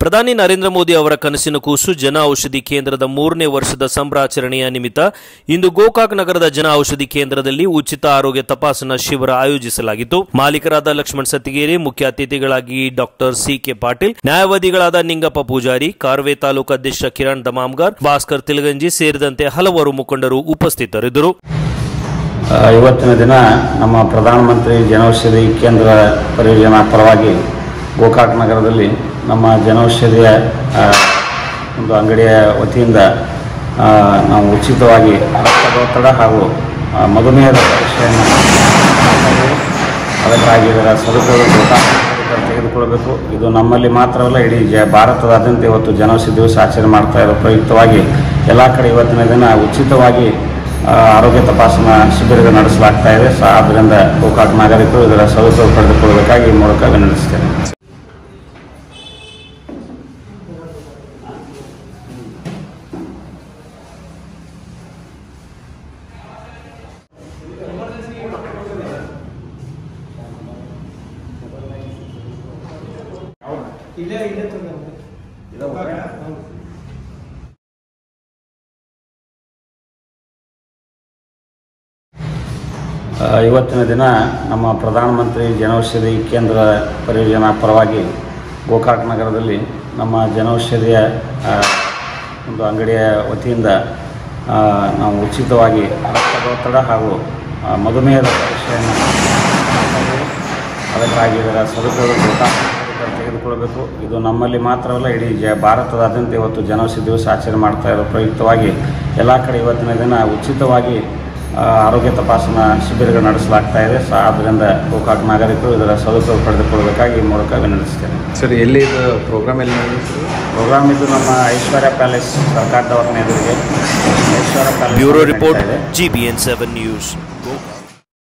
ಪ್ರಧಾನಿ ನರೇಂದ್ರ ಮೋದಿ ಅವರ ಕನಸಿನ ಕೂಸು ಜನ ಔಷಧಿ ಕೇಂದ್ರದ ಮೂರನೇ ವರ್ಷದ ಸಂಭ್ರಾಚರಣೆಯ ನಿಮಿತ್ತ ಇಂದು ಗೋಕಾಕ್ ನಗರದ ಜನ ಔಷಧಿ ಕೇಂದ್ರದಲ್ಲಿ ಉಚಿತ ಆರೋಗ್ಯ ತಪಾಸಣಾ ಶಿಬಿರ ಆಯೋಜಿಸಲಾಗಿತ್ತು ಮಾಲೀಕರಾದ ಲಕ್ಷ್ಮಣ್ ಸತ್ತಿಗೇರಿ ಮುಖ್ಯ ಅತಿಥಿಗಳಾಗಿ ಡಾಕ್ಟರ್ ಸಿ ಕೆ ಪಾಟೀಲ್ ನ್ಯಾಯವಾದಿಗಳಾದ ನಿಂಗಪ್ಪ ಪೂಜಾರಿ ಕಾರ್ವೆ ತಾಲೂಕು ಅಧ್ಯಕ್ಷ ಕಿರಣ್ ದಮಾಮ್ಗಾರ್ ಭಾಸ್ಕರ್ ತಿಲಗಂಜಿ ಸೇರಿದಂತೆ ಹಲವಾರು ಮುಖಂಡರು ಉಪಸ್ಥಿತರಿದ್ದರು ಆ, ಇವತ್ತಿನ ದಿನ ನಮ್ಮ ಪ್ರಧಾನಮಂತ್ರಿ ಜನೌಷಧಿ ಕೇಂದ್ರ ಪರಿಯೋಜನಾ ಪರವಾಗಿ ಗೋಕಾಕ್ ನಗರದಲ್ಲಿ ನಮ್ಮ ಜನೌಷಧಿಯ ಆ, ಒಂದು ಅಂಗಡಿಯ ವತಿಯಿಂದ ಆ, ನಾವು ಉಚಿತವಾಗಿ ರಕ್ತದೊತ್ತಡ ಹಾಗೂ ಆ, ಮಧುಮೇಹದ ಪರೀಕ್ಷೆಯನ್ನು ಮಾಡ್ತಾ ಇದ್ದೀವಿ. ಅದಕ್ಕಾಗಿ ಇದರ ಸದುಪಯೋಗ ಗೋಕಾಕ್ ನಾಗರಿಕರು ತೆಗೆದುಕೊಳ್ಳಬೇಕು ಇದು ನಮ್ಮಲ್ಲಿ ಮಾತ್ರವಲ್ಲ ಇಡೀ ಜ ಭಾರತದಾದ್ಯಂತ ಇವತ್ತು ಜನೌಷಧಿ ದಿವಸ ಆಚರಣೆ ಮಾಡ್ತಾ ಇರೋ ಪ್ರಯುಕ್ತವಾಗಿ ಎಲ್ಲ ಕಡೆ ಇವತ್ತಿನ ದಿನ ಉಚಿತವಾಗಿ ಆ, ಆರೋಗ್ಯ ತಪಾಸಣಾ ಶಿಬಿರ ನಡೆಸಲಾಗ್ತಾ ಇದೆ ಸಹ ಆದ್ದರಿಂದ ಗೋಕಾಕ್ ನಾಗರಿಕರು ಇದರ ಸದುಪಯೋಗ ಪಡೆದುಕೊಳ್ಳಬೇಕಾಗಿ ಈ ಮೂಲಕ ವಿನಂತಿಸ್ತೇನೆ ಇಲ್ಲೇ ಇಲ್ಲೇ ತಂದೆ ಆ, ಇವತ್ತಿನ ದಿನ ನಮ್ಮ ಪ್ರಧಾನಮಂತ್ರಿ ಜನೌಷಧಿ ಕೇಂದ್ರ ಪರಿಯೋಜನಾ ಪರವಾಗಿ ಗೋಕಾಕ್ ನಗರದಲ್ಲಿ ನಮ್ಮ ಜನೌಷಧಿಯ ಆ, ಒಂದು ಅಂಗಡಿಯ ವತಿಯಿಂದ ಆ, ನಾವು ಉಚಿತವಾಗಿ ರಕ್ತದೊತ್ತಡ ಹಾಗೂ ಆ, ಮಧುಮೇಹದ ಪರೀಕ್ಷೆಯನ್ನು ಮಾಡ್ತಾ ಇದ್ದೀವಿ. ಅದಕ್ಕಾಗಿ ಇದರ ಸದುಪಯೋಗ ಗೋಕಾಕ್ ನಾಗರಿಕರು ತೆಗೆದುಕೊಳ್ಳಬೇಕು ಇದು ನಮ್ಮಲ್ಲಿ ಮಾತ್ರವಲ್ಲ ಇಡೀ ಜ ಭಾರತದಾದ್ಯಂತ ಇವತ್ತು ಜನೌಷಧಿ ದಿವಸ ಆಚರಣೆ ಮಾಡ್ತಾ ಇರೋ ಪ್ರಯುಕ್ತವಾಗಿ ಎಲ್ಲ ಕಡೆ ಇವತ್ತಿನ ದಿನ ಉಚಿತವಾಗಿ ಆ, ಆರೋಗ್ಯ ತಪಾಸಣಾ ಶಿಬಿರಗಳು ನಡೆಸಲಾಗ್ತಾ ಇದೆ ಸಹ ಆದ್ದರಿಂದ ಗೋಕಾಕ್ ನಾಗರಿಕರು ಇದರ ಸದುಪಯೋಗ ಪಡೆದುಕೊಳ್ಳಬೇಕಾಗಿ ಈ ಮೂಲಕ ವಿನಂತಿಸ್ತೇನೆ ಸರ್ ಎಲ್ಲಿ ಇದು ಪ್ರೋಗ್ರಾಮ್ ಎಲ್ಲಿ ನಡೆಯುತ್ತೆ ಪ್ರೋಗ್ರಾಮ್ ಇದು ನಮ್ಮ ಐಶ್ವರ್ಯ ಪ್ಯಾಲೇಸ್ ಸರ್ಕಾರ ದವಾಖಾನೆ ಎದುರಿಗೆ ಐಶ್ವರ್ಯ ಪ್ಯಾಲೇಸ್ ಬ್ಯೂರೋ ನಡೀತಾ ರಿಪೋರ್ಟ್ ಇದೆ. GBN seven news Gokak